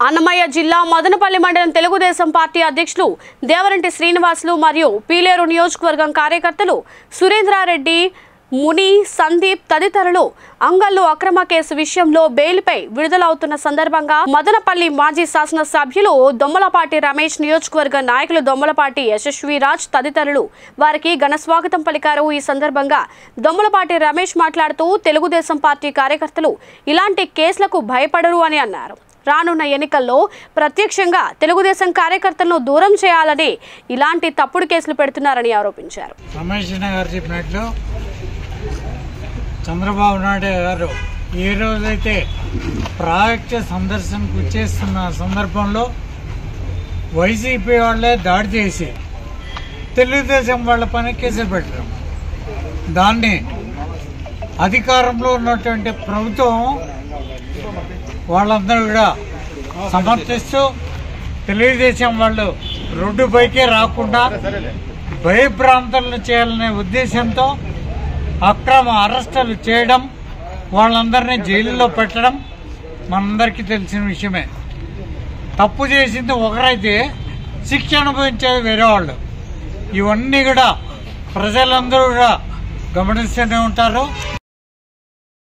అన్నమయ్య జిల్లా మదనపల్లి మండలం తెలుగుదేశం పార్టీ అధ్యక్షులు దేవరంటి శ్రీనివాసులు మరియు పీలేరు నియోజకవర్గం కార్యకర్తలు సురేంద్రారెడ్డి ముని సందీప్ తదితరులు అంగళ్ళు అక్రమ కేసు విషయంలో బెయిల్పై విడుదలవుతున్న సందర్భంగా మదనపల్లి మాజీ శాసనసభ్యులు దొమ్మలపాటి రమేష్ నియోజకవర్గ నాయకులు దొమ్మలపాటి యశస్విరాజ్ తదితరులు వారికి ఘన స్వాగతం పలికారు ఈ సందర్భంగా దొమ్మలపాటి రమేష్ మాట్లాడుతూ తెలుగుదేశం పార్టీ కార్యకర్తలు ఇలాంటి కేసులకు భయపడరు అని అన్నారు రానున్న ఎన్నికల్లో ప్రత్యక్షంగా తెలుగుదేశం కార్యకర్తలను దూరం చేయాలని ఇలాంటి తప్పుడు కేసులు పెడుతున్నారని ఆరోపించారు రమేష్ అన్న గారు చెప్పినట్లు చంద్రబాబు నాయుడు గారు ఏ రోజైతే ప్రాజెక్ట్ సందర్శనకు వచ్చేస్తున్న సందర్భంలో వైసీపీ వాళ్ళే దాడి చేసి తెలుగుదేశం వాళ్ళ పైన కేసులు పెట్టడం దాన్ని అధికారంలో ఉన్నటువంటి ప్రభుత్వం వాళ్ళందరూ కూడా సమర్థిస్తూ తెలుగుదేశం వాళ్ళు రోడ్డుపైకే రాకుండా భయభ్రాంతులను చేయాలనే ఉద్దేశంతో అక్రమ అరెస్టులు చేయడం వాళ్ళందరినీ జైలులో పెట్టడం మనందరికీ తెలిసిన విషయమే తప్పు చేసింది ఒకరైతే శిక్ష అనుభవించేది వేరే వాళ్ళు ఇవన్నీ కూడా ప్రజలందరూ కూడా గమనిస్తూనే ఉంటారు